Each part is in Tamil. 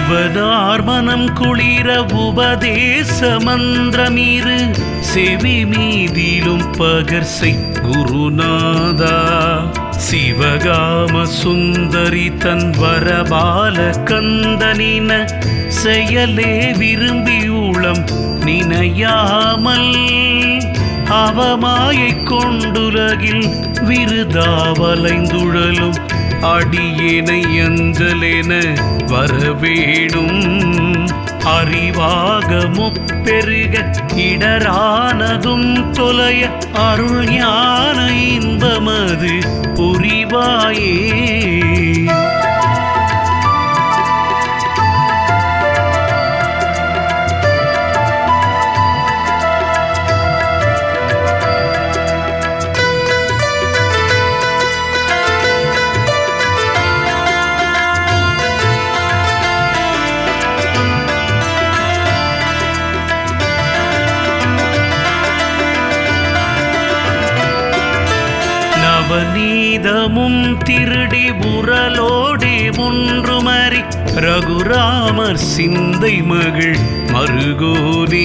சிவனார் மனம் குளிர உபதேச மந்திரமீறு செவி மீதிலும் பகர்சை குருநாதா சிவகாம சுந்தரி தன் வரபால கந்தனின செயலே விரும்பி உளம் நினையாமல் அவமாயை கொண்டுலகில் விருதாவலைந்துழலும் அடியேனை அஞ்சலென வரவேணும் அறிவாக முப்பெருக இடரானதும் தொலைய அருள் ஞான இன்பமது புரிவாயே நவநீதமும் திருடி புரலோடி ஒன்றுமறி ரகுராமர் சிந்தை மகிழ் மருகோனே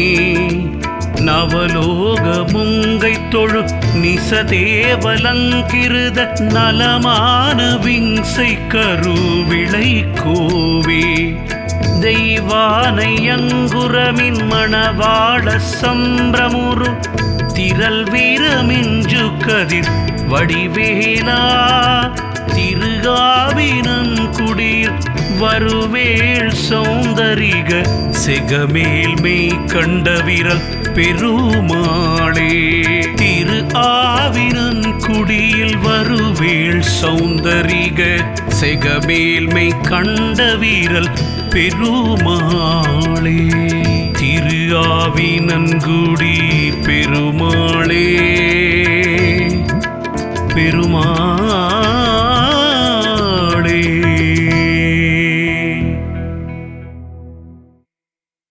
நவலோக முங்கை தொழு நிசதேவலங்கிருத நலமான விங்சை கருவிளை கோவே தெய்வானை அங்குரமின் மணவாள சம்பிரமுரு திரள் வீரமிஞ்சு கதிர் வடிவேலா திருகாவினன் குடிர் வருவேள் சௌந்தரிக செகமேல் மெய் கண்ட விரல் பெருமாளே திரு ஆவினன் குடியில் வருவேள் சௌந்தரிக செகமேல்மை கண்ட வீரல் பெருமாளே திரு ஆவினன்குடி பெருமாளே பெருமாளே